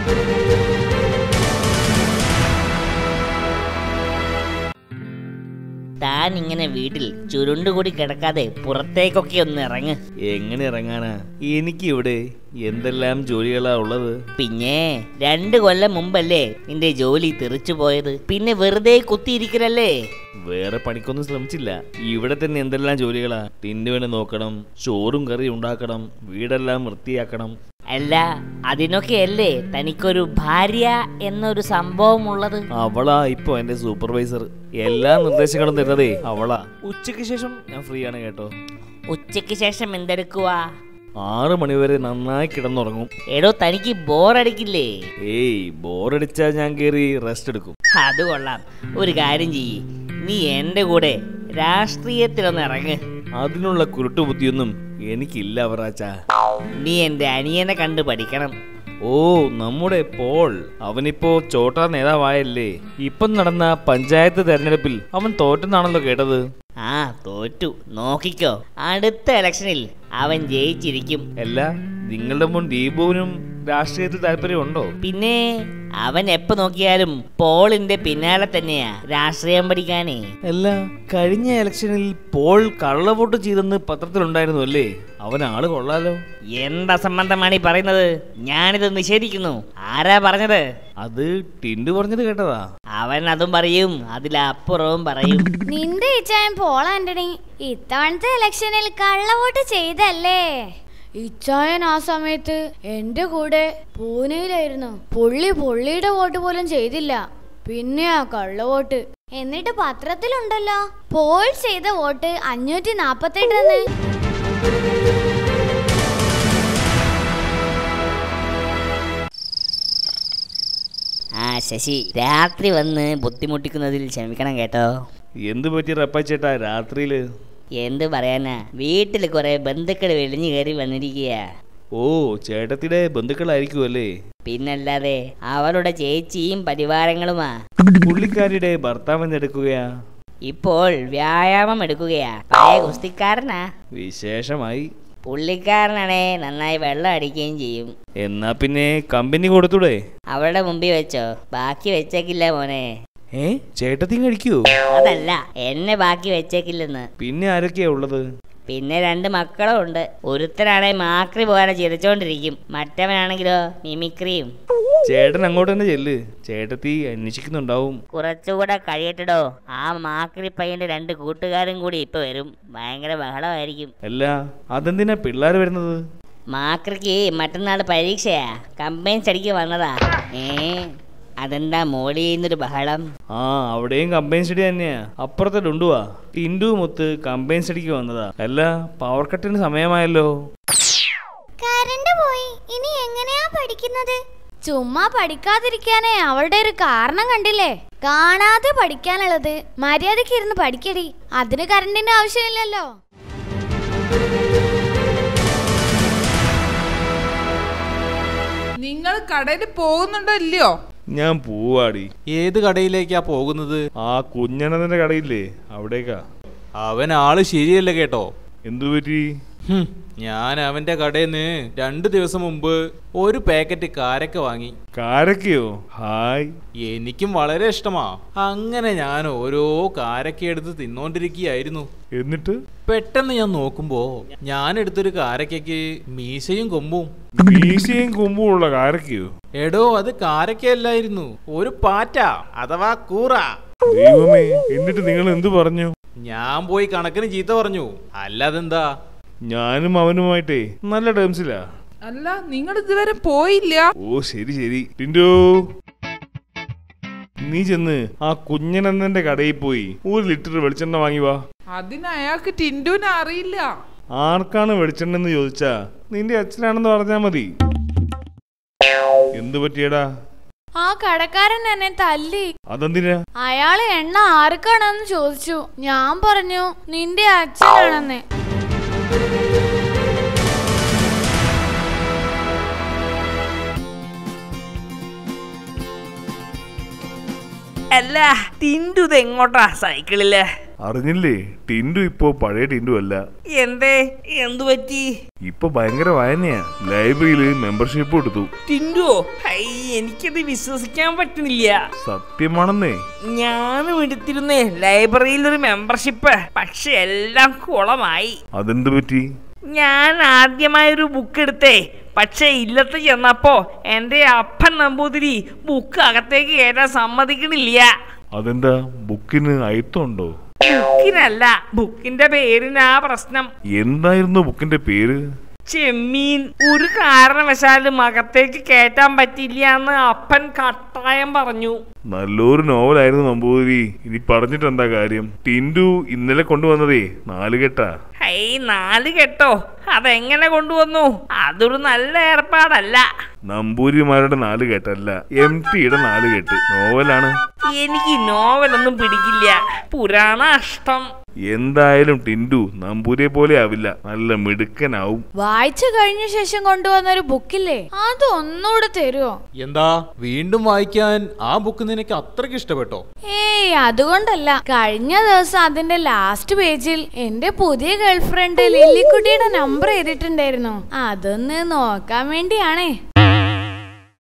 താൻ ഇങ്ങനെ വീട്ടിൽ ചുരുണ്ടുകൂടി കിടക്കാതെ പുറത്തേക്കൊക്കെ ഒന്ന് ഇറങ്ങ് എങ്ങനെ ഇറങ്ങാനാ എനിക്ക് ഇവിടെ എന്തെല്ലാം ജോലികളാ ഉള്ളത് പിന്നെ രണ്ട് കൊല്ലം മുമ്പല്ലേ നിന്റെ ജോലി തെറിച്ചു പോയത് പിന്നെ വെറുതെ കുത്തിയിരിക്കലല്ലേ വേറെ പണിക്കൊന്നും ശ്രമിച്ചില്ല ഇവിടെ തന്നെ എന്തെല്ലാം ജോലികളാ ടിന്നുവിനെ നോക്കണം ചോറും കറി ഉണ്ടാക്കണം വീടെല്ലാം വൃത്തിയാക്കണം അല്ല അതിനൊക്കെയല്ലേ തനിക്കൊരു ഭാര്യ എന്നൊരു സംഭവം ഉള്ളത് അവളാ ഇപ്പൊ എന്റെ സൂപ്പർവൈസർ എല്ലാ നിർദ്ദേശങ്ങളും തരുന്നതേ അവളാ ഉച്ചയ്ക്ക് ശേഷം ഞാൻ ഫ്രീ ആണ് കേട്ടോ ഉച്ചയ്ക്ക് ശേഷം എന്തെടുക്കുവാ ആറ് മണിവരെ നന്നായി കിടന്നുറങ്ങും എടോ തനിക്ക് ബോറടിക്കില്ലേ ഏയ് ബോറടിച്ചാൽ ഞാൻ കയറി റെസ്റ്റ് എടുക്കും അത് കൊള്ളാം ഒരു കാര്യം ചെയ്യ് നീ എൻ്റെ കൂടെ രാഷ്ട്രീയത്തിലൊന്ന് ഇറങ്ങ് അതിനുള്ള കുരുട്ടു ബുദ്ധിയൊന്നും എനിക്കില്ല അവറാച്ചാ നീ എൻ്റെ അനിയനെ കണ്ട് പഠിക്കണം ഓ നമ്മുടെ പോൾ അവനിപ്പോ ചോട്ടാ നേതാവായല്ലേ ഇപ്പം നടന്ന പഞ്ചായത്ത് തെരഞ്ഞെടുപ്പിൽ അവൻ തോറ്റെന്നാണല്ലോ കേട്ടത് ആ തോറ്റു നോക്കിക്കോ അടുത്ത ഇലക്ഷനിൽ അവൻ ജയിച്ചിരിക്കും അല്ല നിങ്ങളുടെ മുൻ ദീപുവിനും രാഷ്ട്രീയത്തിൽ താല്പര്യമുണ്ടോ പിന്നെ അവൻ എപ്പോ നോക്കിയാലും പോളിന്റെ പിന്നാലെ തന്നെയാ രാഷ്ട്രീയം പഠിക്കാനേ അല്ല കഴിഞ്ഞ ഇലക്ഷനിൽ പോൾ കള്ളവോട്ട് ചെയ്തെന്ന് പത്രത്തിലുണ്ടായിരുന്നു അല്ലേ അവൻ ആള് കൊള്ളാലോ എന്താ സംബന്ധമാണ് ഈ പറയുന്നത് ഞാനിത് നിഷേധിക്കുന്നു ആരാ പറഞ്ഞത് അത് ടിൻഡു പറഞ്ഞത് കേട്ടതാ അവൻ അതും പറയും അതിലപ്പുറവും പറയും നിന്റെ ഇച്ചായൻ പോൾ ആന്റണി ഇത്തവണത്തെ ഇലക്ഷനിൽ കള്ളവോട്ട് ചെയ്തല്ലേ ഇച്ചായൻ ആ സമയത്ത് എന്റെ കൂടെ പൂനെയിലായിരുന്നു പുള്ളി പുള്ളിയുടെ വോട്ട് പോലും ചെയ്തില്ല പിന്നെയാ കള്ളവോട്ട് എന്നിട്ട് പത്രത്തിലുണ്ടല്ലോ പോൾ ചെയ്ത വോട്ട് അഞ്ഞൂറ്റി നാപ്പത്തെട്ടെന്ന് ആ ശശി രാത്രി വന്ന് ബുദ്ധിമുട്ടിക്കുന്നതിൽ ക്ഷമിക്കണം കേട്ടോ എന്ത് പറ്റി റപ്പാച്ചേട്ടാ രാത്രിയില് എന്ത് പറയാനാ വീട്ടിൽ കുറെ ബന്ധുക്കൾ വെളിഞ്ഞു കയറി വന്നിരിക്കുക ഓ ചേട്ടത്തിയുടെ ബന്ധുക്കളായിരിക്കുമല്ലേ പിന്നല്ലാതെ അവളുടെ ചേച്ചിയും പരിവാരങ്ങളുമാ പുള്ളിക്കാരിയുടെ ഭർത്താവ് എന്തെടുക്കുകയാ ഇപ്പോൾ വ്യായാമം എടുക്കുകയാ പഴയ കുസ്തിക്കാരനാ വിശേഷമായി പുള്ളിക്കാരനാണേ നന്നായി വെള്ളം അടിക്കുകയും ചെയ്യും എന്നാ പിന്നെ കമ്പനി കൊടുത്തൂടെ അവളുടെ മുമ്പിൽ വെച്ചോ ബാക്കി വെച്ചേക്കില്ല മോനെ ഏ ചേട്ടത്തിയും കഴിക്കൂ അതല്ല എന്നെ ബാക്കി വെച്ചേക്കില്ലെന്ന് പിന്നെ ആരൊക്കെയാ ഉള്ളത് പിന്നെ രണ്ട് മക്കളും ഉണ്ട് ഒരുത്തനാണെ മാക്രി പോലെ ചിരിച്ചോണ്ടിരിക്കും മറ്റവനാണെങ്കിലോ മിമിക്രിയും ചേട്ടൻ അങ്ങോട്ട് തന്നെ ചെല്ല് ചേട്ടത്തി അന്വേഷിക്കുന്നുണ്ടാവും കുറച്ചുകൂടെ കഴിയട്ടടോ ആ മാക്രി പയ്യന്റെ രണ്ട് കൂട്ടുകാരും കൂടി ഇപ്പൊ വരും ഭയങ്കര ബഹളമായിരിക്കും അല്ല അതെന്തിനാ പിള്ളേർ വരുന്നത് മാക്രിക്ക് മറ്റന്നാൾ പരീക്ഷയാ കമ്പൈൻ സ്റ്റഡിക്ക് വന്നതാ ഏ അതെന്താ മോളിന്നൊരു ബഹളം ആ അവിടെയും കമ്പൈൻ സ്റ്റഡി തന്നെയാ അപ്പുറത്തെ ഡുണ്ടുവാ ടിൻഡു മുത്ത് കമ്പൈൻ സ്റ്റഡിക്ക് വന്നതാ അല്ല പവർ കട്ടിന് സമയമായല്ലോ കരണ്ട് പോയി ഇനി എങ്ങനെയാ പഠിക്കുന്നത് ചുമ്മാ പഠിക്കാതിരിക്കാനേ അവളുടെ ഒരു കാരണം കണ്ടില്ലേ കാണാതെ പഠിക്കാനുള്ളത് മര്യാദക്ക് ഇരുന്ന് പഠിക്കടി അതിന് കരണ്ടിന്റെ ആവശ്യമില്ലല്ലോ നിങ്ങൾ കടയിൽ പോകുന്നുണ്ടോ ഇല്ലയോ ഞാൻ പൂവാടി ഏത് കടയിലേക്കാ പോകുന്നത് ആ കുഞ്ഞണന്റെ കടയില്ലേ അവിടേക്കാ അവൻ ആള് ശരിയല്ല കേട്ടോ എന്തു പറ്റി ഹും, ഞാൻ അവന്റെ കടയിൽ നിന്ന് രണ്ടു ദിവസം മുമ്പ് ഒരു പാക്കറ്റ് കാരക്ക വാങ്ങി കാരക്കയോ ഹായ് എനിക്കും വളരെ ഇഷ്ടമാ അങ്ങനെ ഞാൻ ഓരോ കാരക്ക എടുത്ത് തിന്നോണ്ടിരിക്കുകയായിരുന്നു എന്നിട്ട് പെട്ടെന്ന് ഞാൻ നോക്കുമ്പോ ഞാൻ എടുത്തൊരു കാരക്കയ്ക്ക് മീശയും കൊമ്പും മീശയും കൊമ്പുമുള്ള കാരക്കയോ എടോ അത് കാരക്കയല്ലായിരുന്നു ഒരു പാറ്റ അഥവാ കൂറ ദൈവമേ എന്നിട്ട് നിങ്ങൾ എന്തു പറഞ്ഞു ഞാൻ പോയി കണക്കിന് ചീത്ത പറഞ്ഞു അല്ലാതെന്താ ഞാനും അവനുമായിട്ടേ നല്ല ടേംസിലാ അല്ല നിങ്ങൾ ഇതുവരെ പോയില്ല ഓ ശരി ശരി ടിൻഡു നീ ചെന്ന് ആ കുഞ്ഞനന്ദന്റെ കടയിൽ പോയി ഒരു ലിറ്റർ വെളിച്ചെണ്ണ വാങ്ങി വാ അതിന് അയാൾക്ക് ടിൻഡുവിനെ അറിയില്ല ആർക്കാണ് വെളിച്ചെണ്ണ എന്ന് ചോദിച്ചാ നിന്റെ അച്ഛനാണെന്ന് പറഞ്ഞാ മതി എന്തു പറ്റിയടാ ആ കടക്കാരൻ എന്നെ തല്ലി അതെന്തിനാ അയാള് എണ്ണ ആർക്കാണെന്ന് ചോദിച്ചു ഞാൻ പറഞ്ഞു നിന്റെ അച്ഛനാണെന്ന് അല്ല തിണ്ടു ഇത് എങ്ങോട്ടാ സൈക്കിളില് അറിഞ്ഞില്ലേ ടിൻഡു ഇപ്പോ പഴയ ടിൻഡു അല്ല എന്തേ എന്തു പറ്റി ഇപ്പൊ ഭയങ്കര വായനയാ ലൈബ്രറിയിൽ മെമ്പർഷിപ്പ് എടുത്തു ടിൻഡോ ഹൈ എനിക്കത് വിശ്വസിക്കാൻ പറ്റുന്നില്ല സത്യമാണെന്നേ ഞാനും എടുത്തിരുന്നേ ലൈബ്രറിയിൽ ഒരു മെമ്പർഷിപ്പ് പക്ഷെ എല്ലാം കുളമായി അതെന്ത് പറ്റി ഞാൻ ആദ്യമായൊരു ബുക്ക് എടുത്തേ പക്ഷെ ഇല്ലത്ത് ചെന്നപ്പോ എന്റെ അപ്പൻ നമ്പൂതിരി ബുക്ക് അകത്തേക്ക് കയറ്റാൻ സമ്മതിക്കണില്ല അതെന്താ ബുക്കിന് അയിത്തമുണ്ടോ ബുക്കിനല്ല ബുക്കിന്റെ പേരിനാ പ്രശ്നം എന്തായിരുന്നു ബുക്കിന്റെ പേര് ചെമ്മീൻ ഒരു കാരണവശാലും അകത്തേക്ക് കയറ്റാൻ പറ്റില്ല എന്ന് അപ്പൻ കട്ടായം പറഞ്ഞു നല്ലൊരു നോവലായിരുന്നു നമ്പൂതിരി ഇനി പറഞ്ഞിട്ട് എന്താ കാര്യം ടിൻഡു ഇന്നലെ കൊണ്ടുവന്നതേ നാലുകെട്ടാ ഹൈ നാല് കെട്ടോ അതെങ്ങനെ കൊണ്ടുവന്നു അതൊരു നല്ല ഏർപ്പാടല്ല നമ്പൂരിമാരുടെ നാല് കെട്ടല്ല എം ടിയുടെ നാല് കെട്ട് നോവലാണ് എനിക്ക് നോവലൊന്നും പിടിക്കില്ല പുരാണ അഷ്ടം എന്തായാലും ടിൻഡു നമ്പൂരിയെ പോലെ ആവില്ല നല്ല മിടുക്കനാവും വായിച്ചു കഴിഞ്ഞ ശേഷം കൊണ്ടുവന്ന ഒരു ബുക്കില്ലേ അത് ഒന്നുകൂടെ തരുമോ എന്താ വീണ്ടും വായിക്കാൻ ആ ബുക്ക് നിനക്ക് അത്രയ്ക്ക് ഇഷ്ടപ്പെട്ടോ ഏയ് അതുകൊണ്ടല്ല കഴിഞ്ഞ ദിവസം അതിന്റെ ലാസ്റ്റ് പേജിൽ എന്റെ പുതിയ ഗേൾഫ്രണ്ട് ലില്ലിക്കുട്ടിയുടെ നമ്പർ എഴുതിയിട്ടുണ്ടായിരുന്നു അതൊന്ന് നോക്കാൻ വേണ്ടിയാണേ